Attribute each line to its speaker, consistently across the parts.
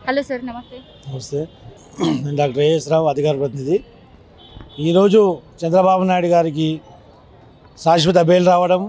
Speaker 1: Hello sir నమస్తే
Speaker 2: నమస్తే నేను డాక్టర్ ఏఎస్ రావు అధికార ప్రతినిధి ఈరోజు చంద్రబాబు నాయుడు గారికి శాశ్వత బెయిల్ రావడం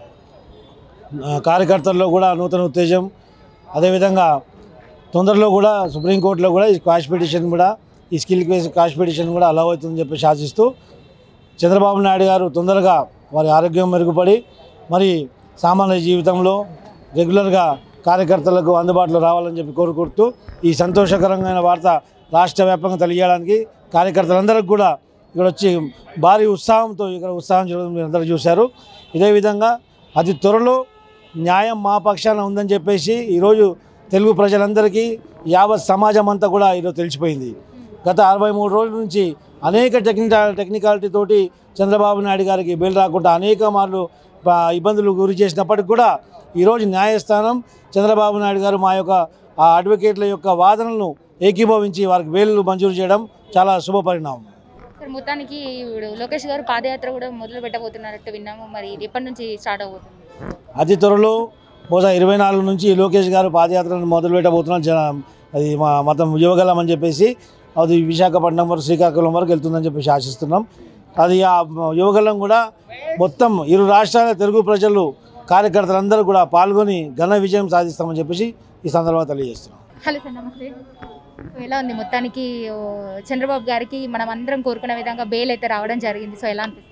Speaker 2: ఆ, కార్యకర్తల్లో కూడా నూతన ఉత్తేజం అదేవిధంగా తొందరలో కూడా సుప్రీంకోర్టులో కూడా ఈ కాష్ పిటిషన్ కూడా ఈ స్కిల్ కేసు కాష్ పిటిషన్ కూడా అలవ్ అవుతుందని చెప్పి శాసిస్తూ చంద్రబాబు నాయుడు గారు తొందరగా వారి ఆరోగ్యం మెరుగుపడి మరి సామాన్య జీవితంలో రెగ్యులర్గా కార్యకర్తలకు అందుబాటులో రావాలని చెప్పి కోరుకుంటూ ఈ సంతోషకరమైన వార్త రాష్ట్ర వ్యాప్తంగా తెలియజేయడానికి కార్యకర్తలందరికీ కూడా ఇక్కడ వచ్చి భారీ ఉత్సాహంతో ఇక్కడ ఉత్సాహం జరగడం మీరు అందరూ చూశారు ఇదే విధంగా అతి త్వరలో న్యాయం మా పక్షాన ఉందని చెప్పేసి ఈరోజు తెలుగు ప్రజలందరికీ యావత్ సమాజం అంతా కూడా ఈరోజు తెలిసిపోయింది గత అరవై మూడు రోజుల నుంచి అనేక టెక్నికా టెక్నికాలిటీ తోటి చంద్రబాబు నాయుడు గారికి బెయిల్ రాకుండా అనేక మార్లు ప- ఇబ్బందులు గురి చేసినప్పటికి కూడా ఈరోజు న్యాయస్థానం చంద్రబాబు నాయుడు గారు మా యొక్క ఆ అడ్వకేట్ల యొక్క వాదనలను ఏకీభవించి వారికి బెయిల్ మంజూరు చేయడం చాలా శుభ పరిణామం
Speaker 1: సార్ మొత్తానికి ఇప్పుడు లోకేష్ గారు పాదయాత్ర కూడా మొదలు పెట్టబోతున్నట్టు విన్నాము మరి ఇది ఎప్పటి నుంచి స్టార్ట్ అవబోతుంది
Speaker 2: అతి త్వరలో బహుశా ఇరవై నాలుగు నుంచి లోకేష్ గారు పాదయాత్రను మొదలు పెట్టబోతున్నాం జన అది మా మతం యువగలం అని చెప్పేసి అది విశాఖపట్నం వరకు శ్రీకాకుళం వరకు వెళ్తుందని చెప్పేసి ఆశిస్తున్నాం అది ఆ యువగలం కూడా మొత్తం ఇరు రాష్ట్రాల తెలుగు ప్రజలు కార్యకర్తలందరూ కూడా పాల్గొని ఘన విజయం సాధిస్తామని చెప్పేసి ఈ సందర్భంగా తెలియజేస్తున్నాం
Speaker 1: హలో సార్ నమస్తే సో ఎలా ఉంది మొత్తానికి ఓ, చంద్రబాబు గారికి మనం అందరం కోరుకున్న విధంగా బెయిల్ అయితే రావడం జరిగింది సో ఎలా అనిపిస్తుంది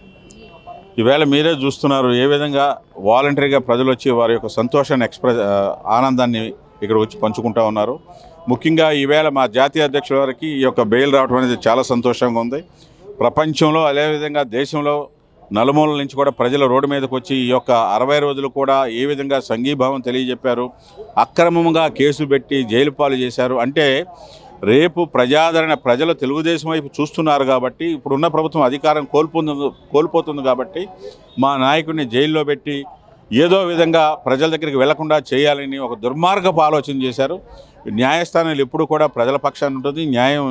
Speaker 3: ఈవేళ మీరే చూస్తున్నారు ఏ విధంగా వాలంటరీగా ప్రజలు వచ్చి వారి యొక్క సంతోషాన్ని ఎక్స్ప్రెస్ ఆ, ఆనందాన్ని ఇక్కడ వచ్చి పంచుకుంటా ఉన్నారు ముఖ్యంగా ఈవేళ మా జాతీయ అధ్యక్షుల వారికి ఈ యొక్క బెయిల్ రావడం అనేది చాలా సంతోషంగా ఉంది ప్రపంచంలో అదేవిధంగా దేశంలో నలుమూలల నుంచి కూడా ప్రజలు రోడ్డు మీదకి వచ్చి ఈ యొక్క అరవై రోజులు కూడా ఏ విధంగా సంఘీభావం తెలియజెప్పారు అక్రమంగా కేసు పెట్టి జైలు పాలు చేశారు అంటే రేపు ప్రజాదరణ ప్రజలు తెలుగుదేశం వైపు చూస్తున్నారు కాబట్టి ఇప్పుడున్న ప్రభుత్వం అధికారం కోల్పోతుంది కోల్పోతుంది కాబట్టి మా నాయకుడిని జైల్లో పెట్టి ఏదో విధంగా ప్రజల దగ్గరికి వెళ్లకుండా చేయాలని ఒక దుర్మార్గపు ఆలోచన చేశారు న్యాయస్థానాలు ఎప్పుడు కూడా ప్రజల పక్షాన ఉంటుంది న్యాయం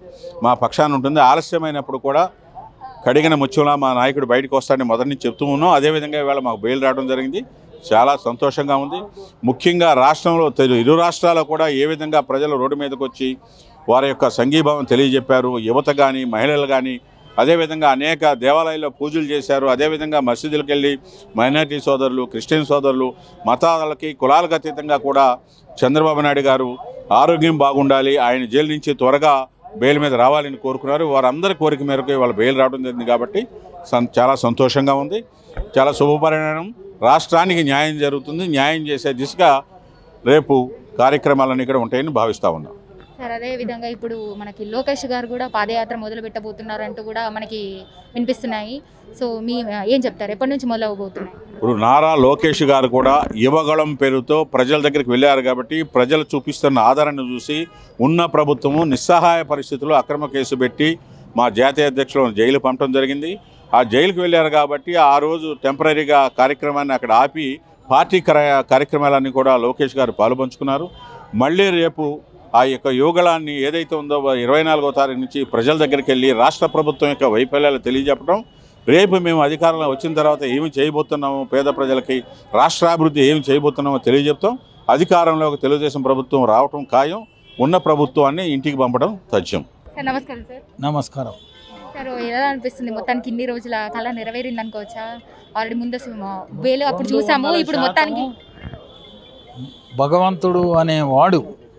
Speaker 3: మా పక్షాన ఉంటుంది ఆలస్యమైనప్పుడు కూడా కడిగిన ముత్యంలా మా నాయకుడు బయటకు వస్తాడని మొదటి నుంచి చెప్తూ ఉన్నాం అదేవిధంగా ఇవాళ మాకు బెయిల్ రావడం జరిగింది చాలా సంతోషంగా ఉంది ముఖ్యంగా రాష్ట్రంలో తెలు- ఇరు రాష్ట్రాల్లో కూడా ఏ విధంగా ప్రజలు రోడ్డు మీదకి వచ్చి వారి యొక్క సంఘీభావం తెలియజెప్పారు యువత కానీ మహిళలు కానీ అదేవిధంగా అనేక దేవాలయాల్లో పూజలు చేశారు అదేవిధంగా మసీదులకు వెళ్ళి మైనారిటీ సోదరులు క్రిస్టియన్ సోదరులు మతాలకి కులాలకు అతీతంగా కూడా చంద్రబాబు నాయుడు గారు ఆరోగ్యం బాగుండాలి ఆయన జైలు నుంచి త్వరగా బెయిల్ మీద రావాలని కోరుకున్నారు వారందరి కోరిక మేరకు వాళ్ళ బెయిల్ రావడం జరిగింది కాబట్టి సం- చాలా సంతోషంగా ఉంది చాలా శుభపరిణామం రాష్ట్రానికి న్యాయం జరుగుతుంది న్యాయం చేసే దిశగా రేపు కార్యక్రమాలన్నీ కూడా ఉంటాయని భావిస్తా ఉన్నాం
Speaker 1: సార్ అదే విధంగా ఇప్పుడు మనకి లోకేష్ గారు కూడా పాదయాత్ర మొదలు పెట్టబోతున్నారు అంటూ కూడా మనకి వినిపిస్తున్నాయి సో మీ ఏం చెప్తారు ఎప్పటి నుంచి మొదలు అవబోతున్నాయి
Speaker 3: ఇప్పుడు నారా లోకేష్ గారు కూడా యువగళం పేరుతో ప్రజల దగ్గరికి వెళ్ళారు కాబట్టి ప్రజలు చూపిస్తున్న ఆదరణ చూసి ఉన్న ప్రభుత్వము నిస్సహాయ పరిస్థితుల్లో అక్రమ కేసు పెట్టి మా జాతీయ అధ్యక్షులను జైలు పంపడం జరిగింది ఆ జైలుకు వెళ్ళారు కాబట్టి ఆ రోజు టెంపరీగా కార్యక్రమాన్ని అక్కడ ఆపి పార్టీ కర- కార్యక్రమాలన్నీ కూడా లోకేష్ గారు పాలుపంచుకున్నారు మళ్ళీ రేపు ఆ యొక్క యువగళాన్ని ఏదైతే ఉందో ఇరవై నాలుగో తారీఖు నుంచి ప్రజల దగ్గరికి వెళ్ళి రాష్ట్ర ప్రభుత్వం యొక్క వైఫల్యాలు తెలియజెప్పడం రేపు మేము అధికారంలో వచ్చిన తర్వాత ఏమి చేయబోతున్నామో పేద ప్రజలకి రాష్ట్రాభివృద్ధి ఏమి చేయబోతున్నామో తెలియజెప్తాం అధికారంలోకి తెలుగుదేశం ప్రభుత్వం రావటం ఖాయం ఉన్న ప్రభుత్వాన్ని ఇంటికి పంపడం తథ్యం
Speaker 1: సార్ నమస్కారం సార్
Speaker 2: నమస్కారం
Speaker 1: సార్ ఎలా అనిపిస్తుంది మొత్తానికి ఇన్ని రోజుల కళ నెరవేరింది అనుకోవచ్చా ఆల్రెడీ ముందు వేలు అప్పుడు చూసాము ఇప్పుడు మొత్తానికి
Speaker 4: భగవంతుడు అనేవాడు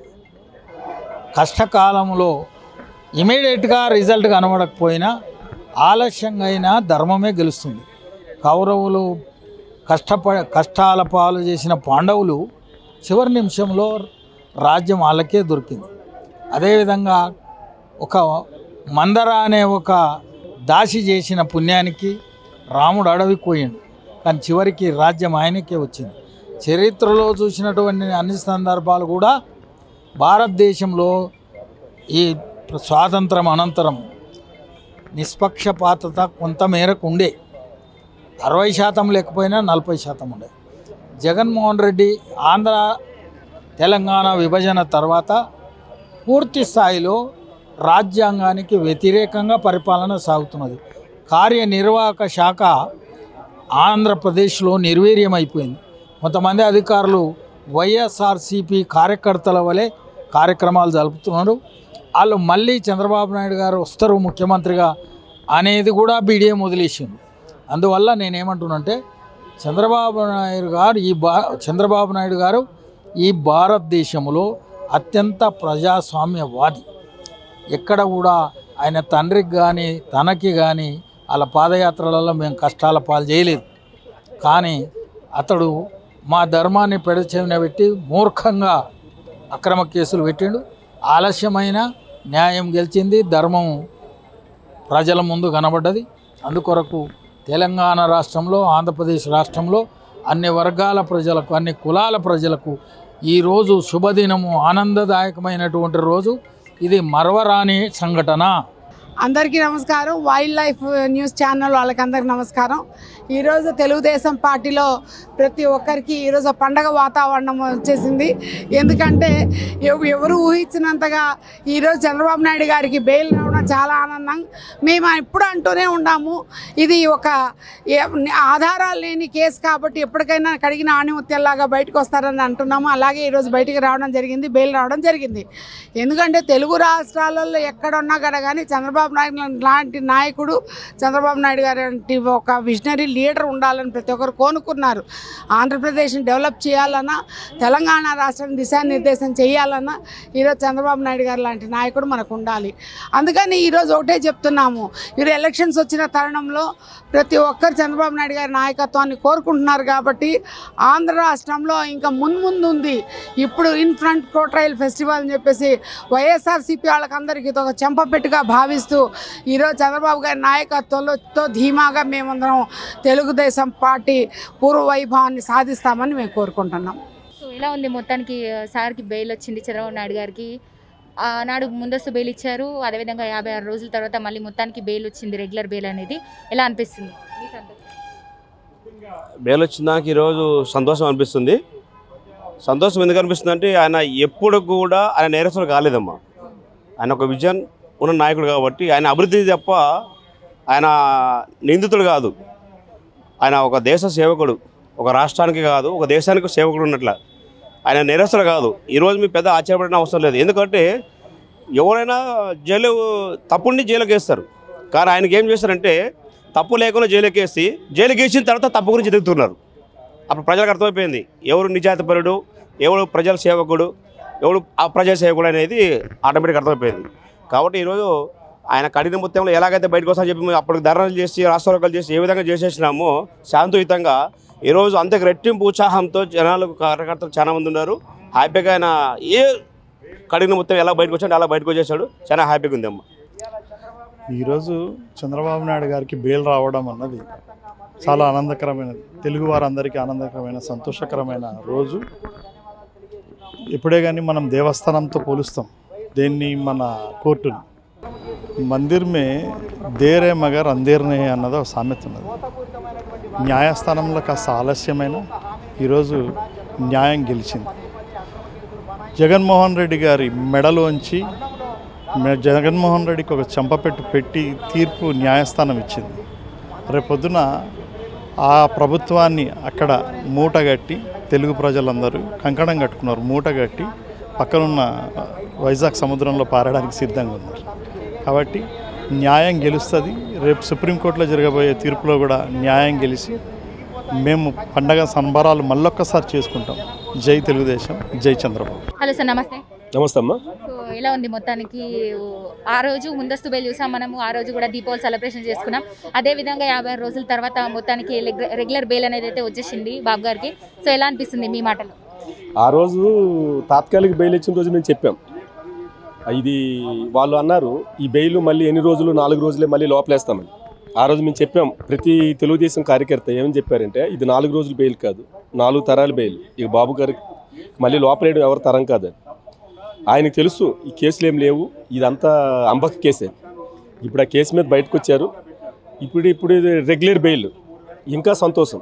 Speaker 4: కష్టకాలంలో ఇమీడియట్గా రిజల్ట్ కనబడకపోయినా ఆలస్యంగా అయినా ధర్మమే గెలుస్తుంది కౌరవులు కష్టప కష్టాల పాలు చేసిన పాండవులు చివరి నిమిషంలో రాజ్యం వాళ్ళకే దొరికింది అదేవిధంగా ఒక మందర అనే ఒక దాసి చేసిన పుణ్యానికి రాముడు అడవికి పోయిండు కానీ చివరికి రాజ్యం ఆయనకే వచ్చింది చరిత్రలో చూసినటువంటి అన్ని సందర్భాలు కూడా భారతదేశంలో ఈ స్వాతంత్రం అనంతరం నిష్పక్షపాతత కొంత మేరకు ఉండే అరవై శాతం లేకపోయినా నలభై శాతం ఉండే జగన్మోహన్ రెడ్డి ఆంధ్ర తెలంగాణ విభజన తర్వాత పూర్తి స్థాయిలో రాజ్యాంగానికి వ్యతిరేకంగా పరిపాలన సాగుతున్నది కార్యనిర్వాహక శాఖ ఆంధ్రప్రదేశ్లో నిర్వీర్యమైపోయింది కొంతమంది అధికారులు వైఎస్ఆర్సీపీ కార్యకర్తల వలె కార్యక్రమాలు జరుపుతున్నారు వాళ్ళు మళ్ళీ చంద్రబాబు నాయుడు గారు వస్తారు ముఖ్యమంత్రిగా అనేది కూడా బీడిఎం వదిలేసిండు అందువల్ల నేనేమంటున్నంటే చంద్రబాబు నాయుడు గారు ఈ బా చంద్రబాబు నాయుడు గారు ఈ భారతదేశంలో అత్యంత ప్రజాస్వామ్యవాది ఎక్కడ కూడా ఆయన తండ్రికి కానీ తనకి కానీ వాళ్ళ పాదయాత్రలలో మేము కష్టాల పాలు చేయలేదు కానీ అతడు మా ధర్మాన్ని పెడచెవిన పెట్టి మూర్ఖంగా అక్రమ కేసులు పెట్టిండు ఆలస్యమైన న్యాయం గెలిచింది ధర్మం ప్రజల ముందు కనబడ్డది అందుకొరకు తెలంగాణ రాష్ట్రంలో ఆంధ్రప్రదేశ్ రాష్ట్రంలో అన్ని వర్గాల ప్రజలకు అన్ని కులాల ప్రజలకు ఈరోజు శుభదినము ఆనందదాయకమైనటువంటి రోజు ఇది మరవరాని సంఘటన
Speaker 5: అందరికీ నమస్కారం వైల్డ్ లైఫ్ న్యూస్ ఛానల్ వాళ్ళకి అందరికి నమస్కారం ఈరోజు తెలుగుదేశం పార్టీలో ప్రతి ఒక్కరికి ఈరోజు పండగ వాతావరణం వచ్చేసింది ఎందుకంటే ఎవ- ఎవరు ఊహించినంతగా ఈరోజు చంద్రబాబు నాయుడు గారికి బెయిల్ రావడం చాలా ఆనందం మేము ఎప్పుడు అంటూనే ఉన్నాము ఇది ఒక ఏ- ఆధారాలు లేని కేసు కాబట్టి ఎప్పటికైనా కడిగిన ఆణిముత్యాల్లాగా బయటకు వస్తారని అంటున్నాము అలాగే ఈరోజు బయటికి రావడం జరిగింది బెయిల్ రావడం జరిగింది ఎందుకంటే తెలుగు రాష్ట్రాలలో ఎక్కడున్నా కూడా కానీ చంద్రబాబు నాయుడు లాంటి నాయకుడు చంద్రబాబు నాయుడు గారి లాంటి ఒక విజనరీ లీడర్ ఉండాలని ప్రతి ఒక్కరు కోనుకున్నారు ఆంధ్రప్రదేశ్ని డెవలప్ చేయాలన్నా తెలంగాణ రాష్ట్రాన్ని దిశానిర్దేశం చేయాలన్నా ఈరోజు చంద్రబాబు నాయుడు గారు లాంటి నాయకుడు మనకు ఉండాలి అందుకని ఈరోజు ఒకటే చెప్తున్నాము ఈరోజు ఎలక్షన్స్ వచ్చిన తరుణంలో ప్రతి ఒక్కరు చంద్రబాబు నాయుడు గారి నాయకత్వాన్ని కోరుకుంటున్నారు కాబట్టి ఆంధ్ర రాష్ట్రంలో ఇంకా మున్ముందు ఉంది ఇప్పుడు in front pro trial festival అని చెప్పేసి వైఎస్ఆర్సీపీ వాళ్ళకందరికీ ఇది ఒక చెంపపెట్టుగా భావిస్తూ ఈరోజు చంద్రబాబు గారి నాయకత్వంలో తో ధీమాగా మేమందరం తెలుగుదేశం పార్టీ పూర్వ వైభవాన్ని సాధిస్తామని మేము కోరుకుంటున్నాం
Speaker 1: సో ఎలా ఉంది మొత్తానికి ఆ, సార్కి బెయిల్ వచ్చింది చంద్రబాబు నాయుడు గారికి ఆనాడు ముందస్తు బెయిల్ ఇచ్చారు అదేవిధంగా యాభై ఆరు రోజుల తర్వాత మళ్ళీ మొత్తానికి బెయిల్ వచ్చింది రెగ్యులర్ బెయిల్ అనేది ఎలా అనిపిస్తుంది మీ సంతోషం?
Speaker 6: బెయిల్ వచ్చిన దానికి ఈరోజు సంతోషం అనిపిస్తుంది సంతోషం ఎందుకు అనిపిస్తుంది అంటే ఆయన ఎప్పుడు కూడా ఆయన నేరస్తులు కాలేదమ్మా ఆయన ఒక విజన్ ఉన్న నాయకుడు కాబట్టి ఆయన అభివృద్ధి తప్ప ఆయన నిందితుడు కాదు ఆయన ఒక దేశ సేవకుడు ఒక రాష్ట్రానికి కాదు ఒక దేశానికి సేవకుడు ఉన్నట్ల ఆయన నేరస్తుడు కాదు ఈరోజు మీ పెద్ద ఆశ్చర్యపడిన అవసరం లేదు ఎందుకంటే ఎవరైనా జైలు తప్పుండి జైలుకి వేస్తారు కానీ ఆయనకి ఏం చేస్తారంటే తప్పు లేకుండా జైలుకి వేసి జైలుకి వేసిన తర్వాత తప్పు గురించి ఎదుగుతున్నారు అప్పుడు ప్రజలకు అర్థమైపోయింది ఎవరు నిజాయితీపరుడు ఎవడు ప్రజల సేవకుడు ఎవడు అప్రజా సేవకుడు అనేది ఆటోమేటిక్ అర్థమైపోయింది కాబట్టి ఈరోజు ఆయన కఠిన మొత్తంలో ఎలాగైతే బయటకు వస్తామని చెప్పి మేము అప్పుడు ధర్నాలు చేసి రాష్ట్రాలు చేసి ఏ విధంగా చేసేసినామో శాంతియుతంగా ఈరోజు అంతకు రెట్టింపు ఉత్సాహంతో జనాలు కార్యకర్తలు చాలా మంది ఉన్నారు హ్యాపీగా ఆయన ఏ కడిగిన మొత్తం ఎలా బయటకు వచ్చాడు అలా బయటకు వచ్చేసాడు చాలా హ్యాపీగా ఉంది అమ్మ
Speaker 7: ఈరోజు చంద్రబాబు నాయుడు గారికి బెయిల్ రావడం అన్నది చాలా ఆనందకరమైనది తెలుగు వారందరికీ ఆనందకరమైన సంతోషకరమైన రోజు ఎప్పుడే కానీ మనం దేవస్థానంతో పోలుస్తాం దేన్ని మన కోర్టుని మందిర్ మే దేరే మగర్ అందేర్నే అన్నది ఒక సామెత ఉన్నది న్యాయస్థానంలో కాస్త ఆలస్యమైన ఈరోజు న్యాయం గెలిచింది జగన్మోహన్ రెడ్డి గారి మెడలోంచి మే- జగన్మోహన్ రెడ్డికి ఒక చెంపపెట్టు పెట్టి తీర్పు న్యాయస్థానం ఇచ్చింది రేపొద్దున ఆ ప్రభుత్వాన్ని అక్కడ మూటగట్టి తెలుగు ప్రజలందరూ కంకణం కట్టుకున్నారు మూటగట్టి పక్కనున్న వైజాగ్ సముద్రంలో పారడానికి సిద్ధంగా ఉన్నారు కాబట్టి న్యాయం గెలుస్తుంది రేపు సుప్రీంకోర్టులో జరగబోయే తీర్పులో కూడా న్యాయం గెలిచి మేము పండగ సంబరాలు మళ్ళొక్కసారి చేసుకుంటాం జై తెలుగుదేశం జై చంద్రబాబు
Speaker 1: హలో సార్ నమస్తే
Speaker 8: నమస్తే అమ్మా
Speaker 1: సో ఎలా ఉంది మొత్తానికి ఆ రోజు ముందస్తు బెయిల్ చూసాం మనము ఆ రోజు కూడా దీపావళి సెలబ్రేషన్ చేసుకున్నాం అదే విధంగా యాభై ఆరు రోజుల తర్వాత మొత్తానికి రెగ్యులర్- రెగ్యులర్ బెయిల్ అనేది అయితే వచ్చేసింది బాబు గారికి సో ఎలా అనిపిస్తుంది మీ మాటలు
Speaker 8: ఆ రోజు తాత్కాలిక బెయిల్ ఇచ్చిన రోజు మేము చెప్పాం ఇది వాళ్ళు అన్నారు ఈ బెయిల్ మళ్ళీ ఎన్ని రోజులు నాలుగు రోజులే మళ్ళీ లోపలేస్తామని ఆ రోజు మేము చెప్పాం ప్రతి తెలుగుదేశం కార్యకర్త ఏమని చెప్పారంటే ఇది నాలుగు రోజులు బెయిల్ కాదు నాలుగు తరాల బెయిల్ ఇక బాబు గారికి మళ్ళీ లోపలేయడం ఎవరి తరం కాదు అని. ఆయనకు తెలుసు ఈ కేసులు ఏం లేవు ఇదంతా అంబక్ కేసే ఇప్పుడు ఆ కేసు మీద బయటకు వచ్చారు ఇప్పుడు ఇప్పుడు ఇది రెగ్యులర్ బెయిల్ ఇంకా సంతోషం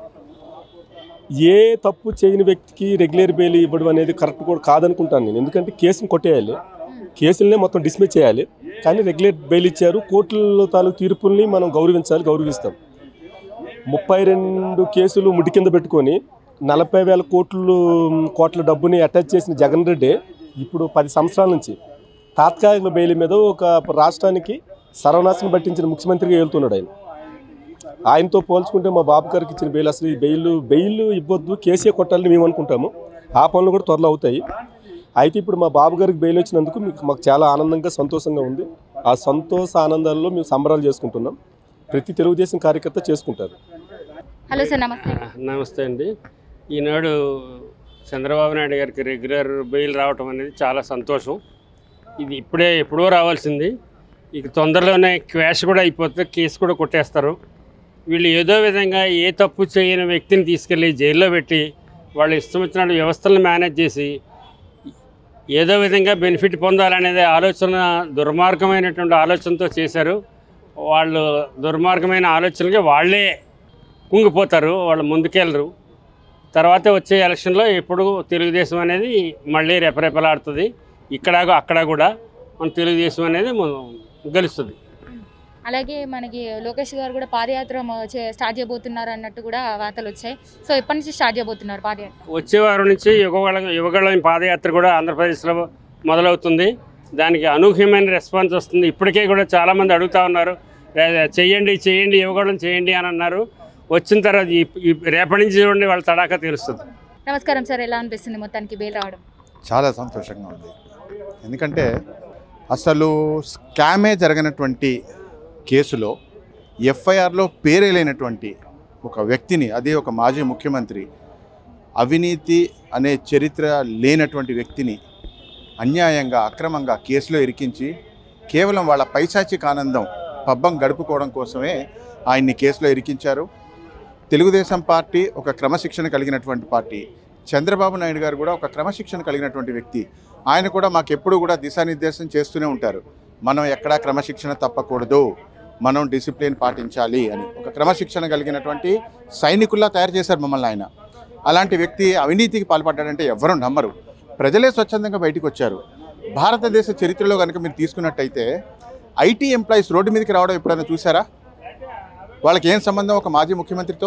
Speaker 8: ఏ తప్పు చేయని వ్యక్తికి రెగ్యులర్ బెయిల్ ఇవ్వడం అనేది కరెక్ట్ కూడా కాదనుకుంటాను నేను ఎందుకంటే కేసుని కొట్టేయాలి కేసులనే మొత్తం డిస్మిస్ చేయాలి కానీ రెగ్యులర్ బెయిల్ ఇచ్చారు కోర్టుల తాలూకు తీర్పుల్ని మనం గౌరవించాలి గౌరవిస్తాం ముప్పై రెండు కేసులు ముడి కింద పెట్టుకొని నలభై వేల కోట్లు కోట్ల డబ్బుని అటాచ్ చేసిన జగన్ రెడ్డి ఇప్పుడు పది సంవత్సరాల నుంచి తాత్కాలిక బెయిల్ మీద ఒక రాష్ట్రానికి సర్వనాశనం పట్టించిన ముఖ్యమంత్రిగా వెళ్తున్నాడు ఆయన ఆయనతో పోల్చుకుంటే మా బాబు గారికి ఇచ్చిన బెయిల్ అసలు ఈ బెయిల్ బెయిల్ ఇవ్వద్దు కేసీఆర్ కొట్టాలని మేము అనుకుంటాము ఆ పనులు కూడా త్వరలో అవుతాయి అయితే ఇప్పుడు మా బాబు గారికి బెయిల్ వచ్చినందుకు మీకు మాకు చాలా ఆనందంగా సంతోషంగా ఉంది ఆ సంతోష ఆనందాల్లో మేము సంబరాలు చేసుకుంటున్నాం ప్రతి తెలుగుదేశం కార్యకర్త చేసుకుంటారు
Speaker 1: హలో సార్ నమస్తే
Speaker 9: నమస్తే అండి ఈనాడు చంద్రబాబు నాయుడు గారికి రెగ్యులర్ బెయిల్ రావటం అనేది చాలా సంతోషం ఇది ఇప్పుడే ఎప్పుడో రావాల్సింది ఇక తొందరలోనే క్వాష్ కూడా అయిపోతే కేసు కూడా కొట్టేస్తారు వీళ్ళు ఏదో విధంగా ఏ తప్పు చేయని వ్యక్తిని తీసుకెళ్ళి జైల్లో పెట్టి వాళ్ళు ఇష్టం వచ్చినట్టు వ్యవస్థలను మేనేజ్ చేసి ఏదో విధంగా బెనిఫిట్ పొందాలనేది ఆలోచన దుర్మార్గమైనటువంటి ఆలోచనతో చేశారు వాళ్ళు దుర్మార్గమైన ఆలోచనలకి వాళ్ళే కుంగిపోతారు వాళ్ళు ముందుకెళ్ళరు తర్వాత వచ్చే ఎలక్షన్లో ఎప్పుడు తెలుగుదేశం అనేది మళ్ళీ రెపరెపలాడుతుంది ఇక్కడ అక్కడ కూడా మన తెలుగుదేశం అనేది ము- గెలుస్తుంది
Speaker 1: అలాగే మనకి లోకేష్ గారు కూడా పాదయాత్ర మ- చే- స్టార్ట్ చేయబోతున్నారు అన్నట్టు కూడా వార్తలు వచ్చాయి సో ఎప్పటి నుంచి స్టార్ట్ చేయబోతున్నారు పాదయాత్ర
Speaker 9: వచ్చే వారం నుంచి యువగళ యువగళం పాదయాత్ర కూడా ఆంధ్రప్రదేశ్లో మొదలవుతుంది దానికి అనూహ్యమైన రెస్పాన్స్ వస్తుంది ఇప్పటికే కూడా చాలామంది అడుగుతా ఉన్నారు "రే- చేయండి చేయండి యువగళం చేయండి అని అన్నారు వచ్చిన తర్వాత ఈ- ఈ రేపటి నుంచి చూడండి వాళ్ళ తడాకా తెలుస్తుంది
Speaker 1: నమస్కారం సార్ ఎలా అనిపిస్తుంది మొత్తానికి బెయిల్ రావడం
Speaker 10: చాలా సంతోషంగా ఉంది ఎందుకంటే అసలు స్కామే జరగనటువంటి కేసులో ఎఫ్ఐఆర్లో పేరే లేనటువంటి ఒక వ్యక్తిని అదే ఒక మాజీ ముఖ్యమంత్రి అవినీతి అనే చరిత్ర లేనటువంటి వ్యక్తిని అన్యాయంగా అక్రమంగా కేసులో ఇరికించి కేవలం వాళ్ళ పైశాచిక ఆనందం పబ్బం గడుపుకోవడం కోసమే ఆయన్ని కేసులో ఇరికించారు తెలుగుదేశం పార్టీ ఒక క్రమశిక్షణ కలిగినటువంటి పార్టీ చంద్రబాబు నాయుడు గారు కూడా ఒక క్రమశిక్షణ కలిగినటువంటి వ్యక్తి ఆయన కూడా మాకెప్పుడు కూడా దిశానిర్దేశం చేస్తూనే ఉంటారు మనం ఎక్కడా క్రమశిక్షణ తప్పకూడదు మనం డిసిప్లిన్ పాటించాలి అని ఒక క్రమశిక్షణ కలిగినటువంటి సైనికుల్లా తయారు చేశారు మమ్మల్ని ఆయన అలాంటి వ్యక్తి అవినీతికి పాల్పడ్డాడంటే ఎవరూ నమ్మరు ప్రజలే స్వచ్ఛందంగా బయటికి వచ్చారు భారతదేశ చరిత్రలో కనుక మీరు తీసుకున్నట్టయితే ఐటీ ఎంప్లాయీస్ రోడ్డు మీదకి రావడం ఎప్పుడైనా చూసారా వాళ్ళకి ఏం సంబంధం ఒక మాజీ ముఖ్యమంత్రితో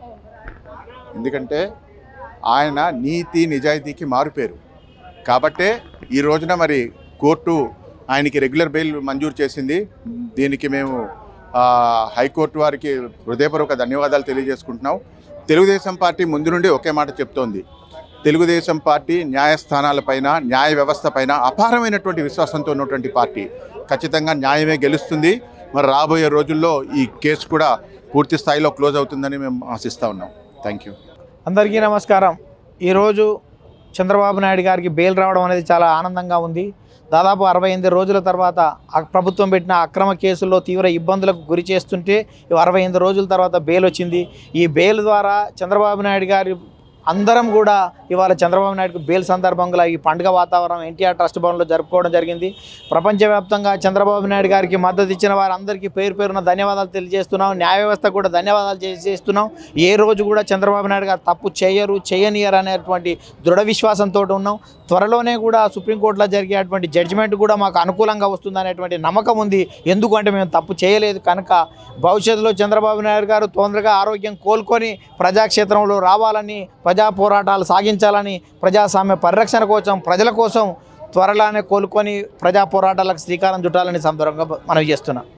Speaker 10: ఎందుకంటే ఆయన నీతి నిజాయితీకి మారుపేరు కాబట్టే ఈ రోజున మరి కోర్టు ఆయనకి రెగ్యులర్ బెయిల్ మంజూరు చేసింది దీనికి మేము ఆ, హైకోర్టు వారికి హృదయపూర్వక ధన్యవాదాలు తెలియజేసుకుంటున్నాం తెలుగుదేశం పార్టీ ముందు నుండి ఒకే మాట చెప్తోంది తెలుగుదేశం పార్టీ న్యాయస్థానాలపైన న్యాయ వ్యవస్థ పైన అపారమైనటువంటి విశ్వాసంతో ఉన్నటువంటి పార్టీ ఖచ్చితంగా న్యాయమే గెలుస్తుంది మరి రాబోయే రోజుల్లో ఈ కేసు కూడా పూర్తి స్థాయిలో క్లోజ్ అవుతుందని మేము ఆశిస్తూ ఉన్నాం థ్యాంక్ యూ
Speaker 11: అందరికీ నమస్కారం ఈరోజు చంద్రబాబు నాయుడు గారికి బెయిల్ రావడం అనేది చాలా ఆనందంగా ఉంది దాదాపు అరవై ఎనిమిది రోజుల తర్వాత ఆ ప్రభుత్వం పెట్టిన అక్రమ కేసుల్లో తీవ్ర ఇబ్బందులకు గురి చేస్తుంటే ఈ అరవై ఎనిమిది రోజుల తర్వాత బెయిల్ వచ్చింది ఈ బెయిల్ ద్వారా చంద్రబాబు నాయుడు గారి అందరం కూడా ఇవాళ చంద్రబాబు నాయుడుకు బెయిల్ సందర్భంగా ఈ పండుగ వాతావరణం ఎన్టీఆర్ ట్రస్ట్ భవన్లో జరుపుకోవడం జరిగింది ప్రపంచవ్యాప్తంగా చంద్రబాబు నాయుడు గారికి మద్దతు ఇచ్చిన వారందరికీ పేరు పేరున ధన్యవాదాలు తెలియజేస్తున్నాం న్యాయ వ్యవస్థ కూడా ధన్యవాదాలు చేస్తున్నాం ఏ రోజు కూడా చంద్రబాబు నాయుడు గారు తప్పు చేయరు చేయనియరు అనేటువంటి దృఢ విశ్వాసంతో ఉన్నాం త్వరలోనే కూడా సుప్రీంకోర్టులో జరిగేటువంటి జడ్జిమెంట్ కూడా మాకు అనుకూలంగా వస్తుందనేటువంటి నమ్మకం ఉంది ఎందుకంటే మేము తప్పు చేయలేదు కనుక భవిష్యత్తులో చంద్రబాబు నాయుడు గారు తొందరగా ఆరోగ్యం కోలుకొని ప్రజాక్షేత్రంలో రావాలని ప్రజా పోరాటాలు సాగించాలని ప్రజాస్వామ్య పరిరక్షణ కోసం ప్రజల కోసం త్వరలోనే కోలుకొని ప్రజా పోరాటాలకు శ్రీకారం చుట్టాలని సందర్భంగా మనవి చేస్తున్నాం